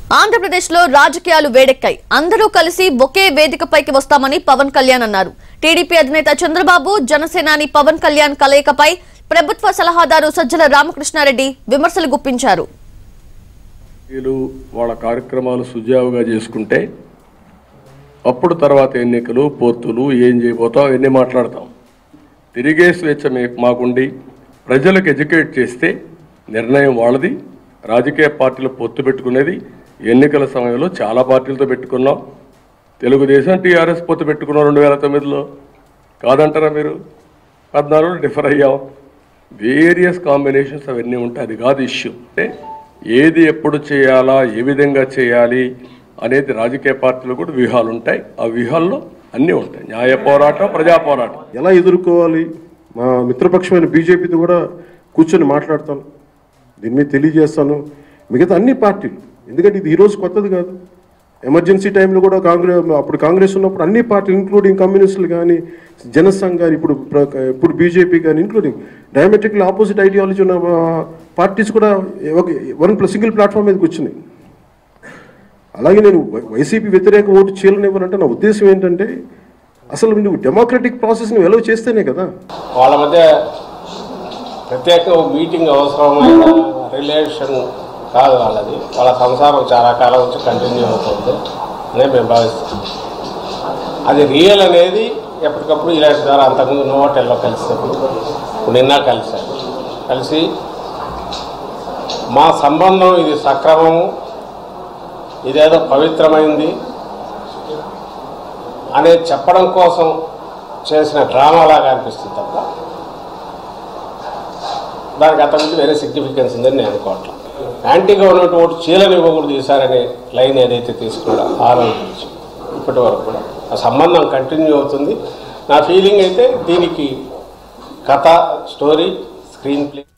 ఆంధ్రప్రదేశ్ లో రాజకీయాలు వేడెక్కాయి అందరూ కలిసి ఒకే వేదికపైకి వస్తామని పవన్ కళ్యాణ్ అన్నారు టీడీపీ అధినేత చంద్రబాబు జనసేనాని పవన్ కళ్యాణ్ కలయికపై ప్రభుత్వ సలహాదారు సజ్జల రామకృష్ణారెడ్డి విమర్శలు గుప్పించారు వీళ్ళు వాళ్ళ కార్యక్రమాలు సుజావుగా చేసుకుంటే అప్పుడు తర్వాత ఎన్నికలు పొత్తులు ఏం చేయబోతాం అవన్నీ మాట్లాడతాం తిరిగే స్వేచ్ఛ మీ- మాకుండి ప్రజలకు ఎడ్యుకేట్ చేస్తే నిర్ణయం వాళ్ళది రాజకీయ పార్టీలు పొత్తు పెట్టుకునేది ఎన్నికల సమయంలో చాలా పార్టీలతో పెట్టుకున్నాం తెలుగుదేశం టీఆర్ఎస్ పొత్తు పెట్టుకున్నాం రెండు వేల తొమ్మిదిలో కాదంటారా మీరు పద్నాలుగులో డిఫర్ అయ్యాం వేరియస్ కాంబినేషన్స్ అవన్నీ ఉంటాయి అది కాదు ఇష్యూ అంటే ఏది ఎప్పుడు చేయాలా ఏ విధంగా చేయాలి అనేది రాజకీయ పార్టీలు కూడా వ్యూహాలు ఉంటాయి ఆ వ్యూహాల్లో అన్నీ ఉంటాయి న్యాయ పోరాటం ప్రజా పోరాటం ఎలా ఎదుర్కోవాలి మా మిత్రపక్షమైన బీజేపీతో కూడా కూర్చొని మాట్లాడతాను దీని మీద తెలియజేస్తాను మిగతా అన్ని పార్టీలు ఎందుకంటే ఇది ఈరోజు కొత్తది కాదు ఎమర్జెన్సీ టైంలో కూడా కాంగ్రెస్ అప్పుడు కాంగ్రెస్ ఉన్నప్పుడు అన్ని పార్టీలు ఇంక్లూడింగ్ కమ్యూనిస్టులు కానీ జనసంఘ్ కానీ ఇప్పుడు ప్ర- ఇప్పుడు బీజేపీ కానీ ఇంక్లూడింగ్ డయామెట్రిక్లీ ఆపోజిట్ ఐడియాలజీ ఉన్న పార్టీస్ కూడా ఒక వన్ ప్లస్ సింగిల్ ప్లాట్ఫామ్ మీదకి వచ్చినాయి అలాగే నేను వై- వైసీపీ వ్యతిరేక ఓటు చేయలేనివ్వనంటే నా ఉద్దేశం ఏంటంటే అసలు నువ్వు డెమోక్రటిక్ ప్రాసెస్ నువ్వు ఎలా చేస్తేనే కదా వాళ్ళ మధ్య ప్రత్యేక మీటింగ్ అవసరమైన రిలేషన్ కాదు వాళ్ళది వాళ్ళ సంసారం చాలా కాలం నుంచి కంటిన్యూ అవుతుంది అనే మేము భావిస్తాం అది రియల్ అనేది ఎప్పటికప్పుడు ఇలాంటి ద్వారా అంతకుముందు నోటెల్లో కలిసినప్పుడు ఇప్పుడు నిన్న కలిశారు కలిసి మా సంబంధం ఇది సక్రమము ఇదేదో పవిత్రమైంది అనేది చెప్పడం కోసం చేసిన డ్రామాలాగా అనిపిస్తుంది తప్ప దానికి అంతకుముందు వేరే సిగ్నిఫికెన్స్ ఉందని నేను అనుకోవట్లేదు యాంటీగా ఉన్నటువంటి ఓటు చీలని ఇవ్వకూడదు ఈసారనే లైన్ ఏదైతే తీసుకున్నాడో ఆ రోజు నుంచి ఇప్పటి వరకు కూడా ఆ సంబంధం కంటిన్యూ అవుతుంది నా ఫీలింగ్ అయితే దీనికి కథ స్టోరీ స్క్రీన్ ప్లే